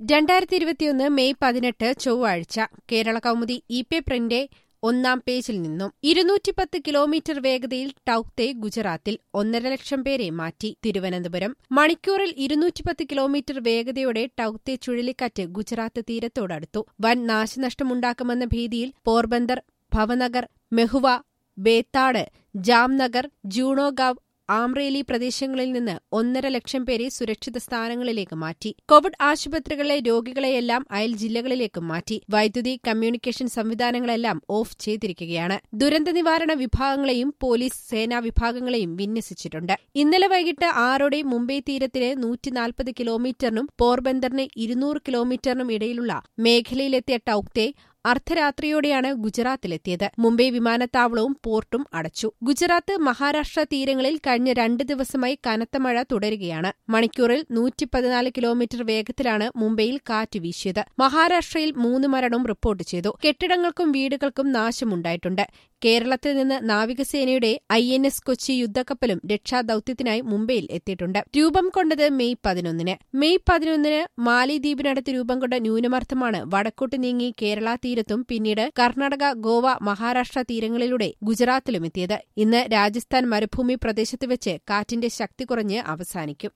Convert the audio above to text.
രണ്ടായിരത്തി ഇരുപത്തിയൊന്ന് മെയ് പതിനെട്ട് ചൊവ്വാഴ്ച കേരള കൗമുദി ഇ പേപ്പറിന്റെ ഒന്നാം പേജിൽ നിന്നും ഇരുന്നൂറ്റിപ്പത്ത് കിലോമീറ്റർ വേഗതയിൽ ടൌക്തെ ഗുജറാത്തിൽ ഒന്നര ലക്ഷം പേരെ മാറ്റി തിരുവനന്തപുരം മണിക്കൂറിൽ ഇരുന്നൂറ്റിപ്പത്ത് കിലോമീറ്റർ വേഗതയോടെ ടൌക്തെ ചുഴലിക്കാറ്റ് ഗുജറാത്ത് തീരത്തോടടുത്തു വൻ നാശനഷ്ടമുണ്ടാക്കുമെന്ന ഭീതിയിൽ പോർബന്ദർ ഭവനഗർ മെഹുവ ബേത്താട് ജാംനഗർ ജൂണോഗാവ് ആംറേലി പ്രദേശങ്ങളിൽ നിന്ന് ഒന്നര ലക്ഷം പേരെ സുരക്ഷിത സ്ഥാനങ്ങളിലേക്ക് മാറ്റി കോവിഡ് ആശുപത്രികളിലെ രോഗികളെയെല്ലാം അയൽ ജില്ലകളിലേക്കും മാറ്റി വൈദ്യുതി കമ്മ്യൂണിക്കേഷൻ സംവിധാനങ്ങളെല്ലാം ഓഫ് ചെയ്തിരിക്കുകയാണ് ദുരന്ത നിവാരണ വിഭാഗങ്ങളെയും പോലീസ് സേനാ വിഭാഗങ്ങളെയും വിന്യസിച്ചിട്ടുണ്ട് ഇന്നലെ വൈകിട്ട് ആറോടെ മുംബൈ തീരത്തിന് നൂറ്റിനാൽപ്പത് കിലോമീറ്ററിനും പോർബന്ദറിന് ഇരുന്നൂറ് കിലോമീറ്ററിനും ഇടയിലുള്ള മേഖലയിലെത്തിയ ടൌക്തെ അർദ്ധരാത്രിയോടെയാണ് ഗുജറാത്തിലെത്തിയത് മുംബൈ വിമാനത്താവളവും പോർട്ടും അടച്ചു ഗുജറാത്ത് മഹാരാഷ്ട്ര തീരങ്ങളിൽ കഴിഞ്ഞ രണ്ട് ദിവസമായി കനത്ത മഴ തുടരുകയാണ് മണിക്കൂറിൽ നൂറ്റി പതിനാല് കിലോമീറ്റർ വേഗത്തിലാണ് മുംബൈയിൽ കാറ്റ് വീശിയത് മഹാരാഷ്ട്രയിൽ മൂന്ന് മരണവും റിപ്പോർട്ട് ചെയ്തു കെട്ടിടങ്ങൾക്കും വീടുകൾക്കും നാശമുണ്ടായിട്ടുണ്ട് കേരളത്തിൽ നിന്ന് നാവികസേനയുടെ ഐ എൻ എസ് കൊച്ചി യുദ്ധക്കപ്പലും രക്ഷാദൌത്യത്തിനായി മുംബൈയിൽ എത്തിയിട്ടുണ്ട് രൂപം കൊണ്ടത് മെയ് പതിനൊന്നിന് മെയ് പതിനൊന്നിന് മാലിദ്വീപിനടുത്ത് രൂപം കൊണ്ട ന്യൂനമർദ്ദമാണ് വടക്കോട്ട് നീങ്ങി കേരള തീരത്തും പിന്നീട് കർണാടക ഗോവ മഹാരാഷ്ട്ര തീരങ്ങളിലൂടെ ഗുജറാത്തിലുമെത്തിയത് ഇന്ന് രാജസ്ഥാൻ മരുഭൂമി പ്രദേശത്ത് വെച്ച് കാറ്റിന്റെ ശക്തി കുറഞ്ഞ് അവസാനിക്കും